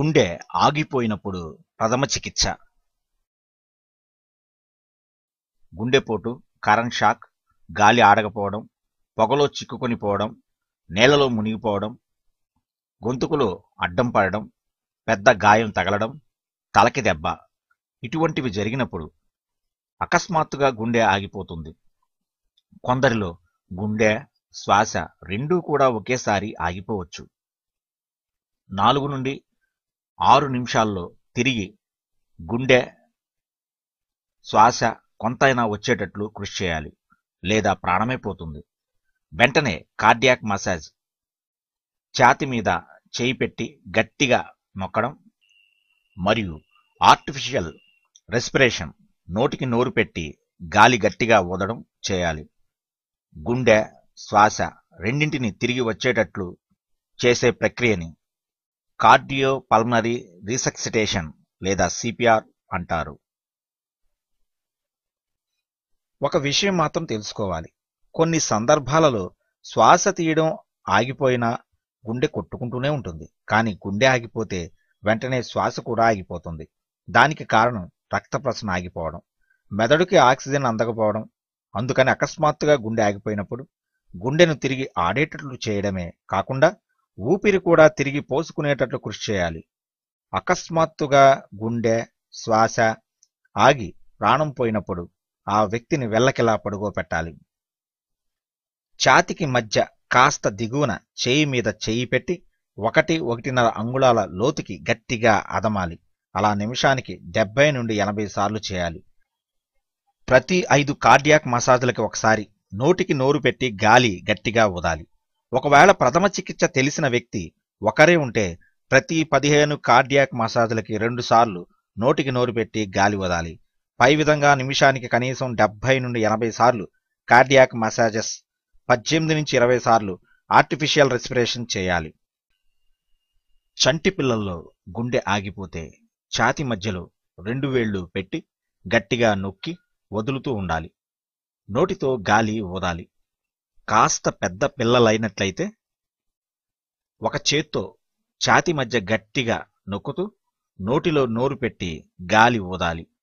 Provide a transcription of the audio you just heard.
గుండె ఆగిపోయినప్పుడు ప్రథమ చికిత్స గుండెపోటు కరెంట్ షాక్ గాలి ఆడకపోవడం పొగలో చిక్కుకొని పోవడం నేలలో మునిగిపోవడం గొంతుకులో అడ్డం పడడం పెద్ద గాయం తగలడం తలకి దెబ్బ ఇటువంటివి జరిగినప్పుడు అకస్మాత్తుగా గుండె ఆగిపోతుంది కొందరిలో గుండె శ్వాస రెండూ కూడా ఒకేసారి ఆగిపోవచ్చు నాలుగు నుండి ఆరు నిమిషాల్లో తిరిగి గుండె శ్వాస కొంతైనా వచ్చేటట్లు కృషి చేయాలి లేదా ప్రాణమే పోతుంది వెంటనే కార్డియాక్ మసాజ్ ఛాతి మీద చేయి పెట్టి గట్టిగా నొక్కడం మరియు ఆర్టిఫిషియల్ రెస్పిరేషన్ నోటికి నోరు పెట్టి గాలి గట్టిగా ఊదడం చేయాలి గుండె శ్వాస రెండింటిని తిరిగి వచ్చేటట్లు చేసే ప్రక్రియని కార్డియో పల్మనరీ రీసక్సిటేషన్ లేదా సిపిఆర్ అంటారు ఒక విషయం మాత్రం తెలుసుకోవాలి కొన్ని సందర్భాలలో శ్వాస తీయడం ఆగిపోయినా గుండె కొట్టుకుంటూనే ఉంటుంది కానీ గుండె ఆగిపోతే వెంటనే శ్వాస కూడా ఆగిపోతుంది దానికి కారణం రక్త ప్రసరణ ఆగిపోవడం మెదడుకి ఆక్సిజన్ అందకపోవడం అందుకని అకస్మాత్తుగా గుండె ఆగిపోయినప్పుడు గుండెను తిరిగి ఆడేటట్లు చేయడమే కాకుండా ఊపిరి కూడా తిరిగి పోసుకునేటట్లు కృషి చేయాలి అకస్మాత్తుగా గుండె శ్వాస ఆగి ప్రాణం పోయినప్పుడు ఆ వ్యక్తిని వెల్లకిలా పడుకోబెట్టాలి ఛాతికి మధ్య కాస్త దిగువన చేయి మీద చేయి పెట్టి ఒకటి ఒకటిన్నర అంగుళాల లోతుకి గట్టిగా అదమాలి అలా నిమిషానికి డెబ్బై నుండి ఎనభై సార్లు చేయాలి ప్రతి ఐదు కార్డియాక్ మసాజులకి ఒకసారి నోటికి నోరు పెట్టి గాలి గట్టిగా ఊదాలి ఒకవేళ ప్రథమ చికిత్స తెలిసిన వ్యక్తి ఒకరే ఉంటే ప్రతి పదిహేను కార్డియాక్ మసాజులకి రెండు సార్లు నోటికి నోరు పెట్టి గాలి వదాలి పై విధంగా నిమిషానికి కనీసం డెబ్బై నుండి ఎనభై సార్లు కార్డియాక్ మసాజెస్ పద్దెనిమిది నుంచి ఇరవై సార్లు ఆర్టిఫిషియల్ రెస్పిరేషన్ చేయాలి చంటి పిల్లల్లో గుండె ఆగిపోతే ఛాతి మధ్యలో రెండు వేళ్లు పెట్టి గట్టిగా నొక్కి వదులుతూ ఉండాలి నోటితో గాలి ఊదాలి కాస్త పెద్ద పిల్లలైనట్లయితే ఒక చేత్తో ఛాతి మధ్య గట్టిగా నొక్కుతూ నోటిలో నోరు పెట్టి గాలి ఊదాలి